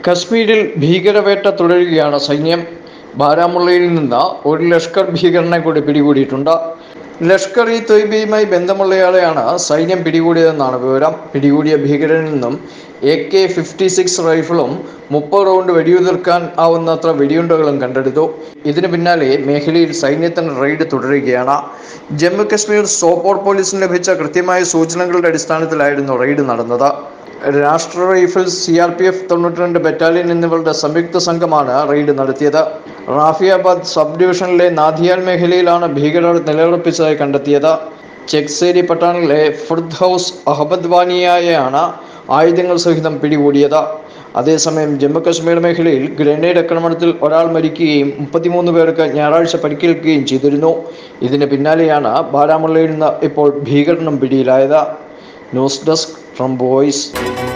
കശ്മീരിൽ ഭീകരവേട്ട തുടരുകയാണ് സൈന്യം ബാരാമുള്ളയിൽ നിന്ന് ഒരു ലഷ്കർ ഭീകരനെ കൂടി പിടികൂടിയിട്ടുണ്ട് ലഷ്കർ ഇ തൊയ്ബയുമായി ബന്ധമുള്ളയാളെയാണ് സൈന്യം പിടികൂടിയതെന്നാണ് വിവരം പിടികൂടിയ ഭീകരനിൽ നിന്നും എ കെ ഫിഫ്റ്റി സിക്സ് റൈഫിളും മുപ്പത് റൗണ്ട് വെടിയുതിർക്കാൻ ആവുന്നത്ര വെടിയുണ്ടകളും കണ്ടെടുത്തു ഇതിന് പിന്നാലെ മേഖലയിൽ സൈന്യത്തിന് റെയ്ഡ് തുടരുകയാണ് ജമ്മു കശ്മീർ സോപ്പോർ പോലീസിന് ലഭിച്ച കൃത്യമായ സൂചനകളുടെ അടിസ്ഥാനത്തിലായിരുന്നു റെയ്ഡ് നടന്നത് Rashtra rifles C R P F തൊണ്ണൂറ്റിരണ്ട് ബറ്റാലിയൻ എന്നിവരുടെ സംയുക്ത സംഘമാണ് റെയ്ഡ് നടത്തിയത് റാഫിയാബാദ് സബ് ഡിവിഷനിലെ നാദിയാൽ മേഖലയിലാണ് ഭീകരർ നിലയുറപ്പിച്ചതായി കണ്ടെത്തിയത് ചെക്സേരി പട്ടാണിലെ ഫുർദ് ഹൗസ് അഹമ്മദ് വാനിയായാണ് ആയുധങ്ങൾ സഹിതം പിടികൂടിയത് അതേസമയം ജമ്മു കശ്മീർ മേഖലയിൽ ഗ്രനേഡ് ആക്രമണത്തിൽ ഒരാൾ മരിക്കുകയും മുപ്പത്തിമൂന്ന് പേർക്ക് ഞായറാഴ്ച പരിക്കേൽക്കുകയും ചെയ്തിരുന്നു ഇതിന് പിന്നാലെയാണ് ബാരാമുള്ളയിൽ നിന്ന് ഇപ്പോൾ ഭീകരണം പിടിയിലായത് ന്യൂസ് ഡെസ്ക് ഫ്രം വോയിസ്